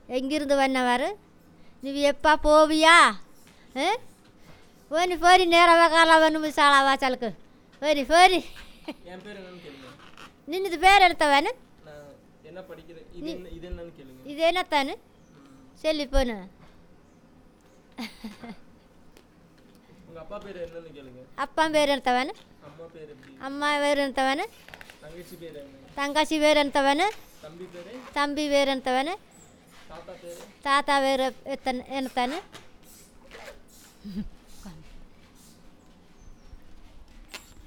எங்கிருந்து வந்தவாரு நீ எப்போ போவியா ஆ போனி போரி நேரவா காலவனு விசாலா வாசலுக்கு போரி போரி என் பேர் என்னன்னு கேளுங்க நின்னது பேர் எடுத்தவனு நான் என்ன படிக்கிறேன் இது என்ன இது என்னன்னு கேளுங்க இது என்னத்தானு சொல்லி போனு உங்க அப்பா பேர் என்னன்னு கேளுங்க அப்பா பேர் எடுத்தவனு அம்மா பேர் எப்படி அம்மா பேர் எடுத்தவனு தங்கச்சி பேர் என்ன தங்கச்சி பேர் எடுத்தவனு தம்பி பேர் தம்பி பேர் எடுத்தவனு தாத்தா பேர் தாத்தா பேர் எத்தனை என்னத்தானு